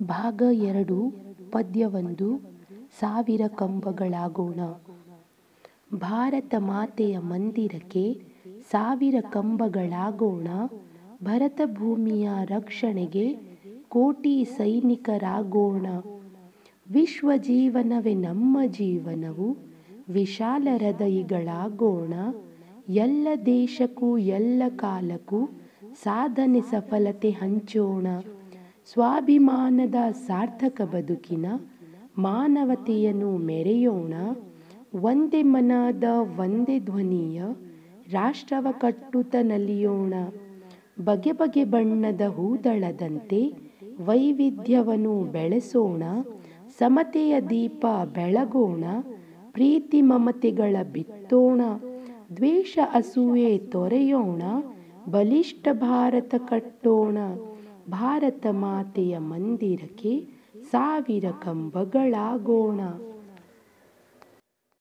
ಭಾಗ ಎರಡು ಪದ್ಯ ಒಂದು ಸಾವಿರ ಕಂಬಗಳಾಗೋಣ ಭಾರತ ಮಾತೆಯ ಮಂದಿರಕ್ಕೆ ಸಾವಿರ ಕಂಬಗಳಾಗೋಣ ಭರತ ಭೂಮಿಯ ರಕ್ಷಣೆಗೆ ಕೋಟಿ ಸೈನಿಕರಾಗೋಣ ವಿಶ್ವ ಜೀವನವೇ ನಮ್ಮ ಜೀವನವು ವಿಶಾಲ ಹೃದಯಿಗಳಾಗೋಣ ಎಲ್ಲ ದೇಶಕ್ಕೂ ಎಲ್ಲ ಕಾಲಕ್ಕೂ ಸಾಧನೆ ಸಫಲತೆ ಹಂಚೋಣ ಸ್ವಾಭಿಮಾನದ ಸಾರ್ಥಕ ಬದುಕಿನ ಮಾನವತೆಯನ್ನು ಮೆರೆಯೋಣ ಒಂದೇ ಮನದ ಒಂದೇ ಧ್ವನಿಯ ರಾಷ್ಟ್ರವ ಕಟ್ಟುತ್ತ ನಲಿಯೋಣ ಬಗೆ ಬಗೆ ಬಣ್ಣದ ಹೂದಳದಂತೆ ವೈವಿಧ್ಯವನ್ನು ಬೆಳೆಸೋಣ ಸಮತೆಯ ದೀಪ ಬೆಳಗೋಣ ಪ್ರೀತಿ ಮಮತೆಗಳ ಬಿತ್ತೋಣ ದ್ವೇಷ ಅಸೂಯೆ ತೊರೆಯೋಣ ಬಲಿಷ್ಠ ಭಾರತ ಕಟ್ಟೋಣ ಭಾರತ ಮಾತೆಯ ಮಂದಿರಕ್ಕೆ ಸಾವಿರ ಕಂಬಗಳಾಗೋಣ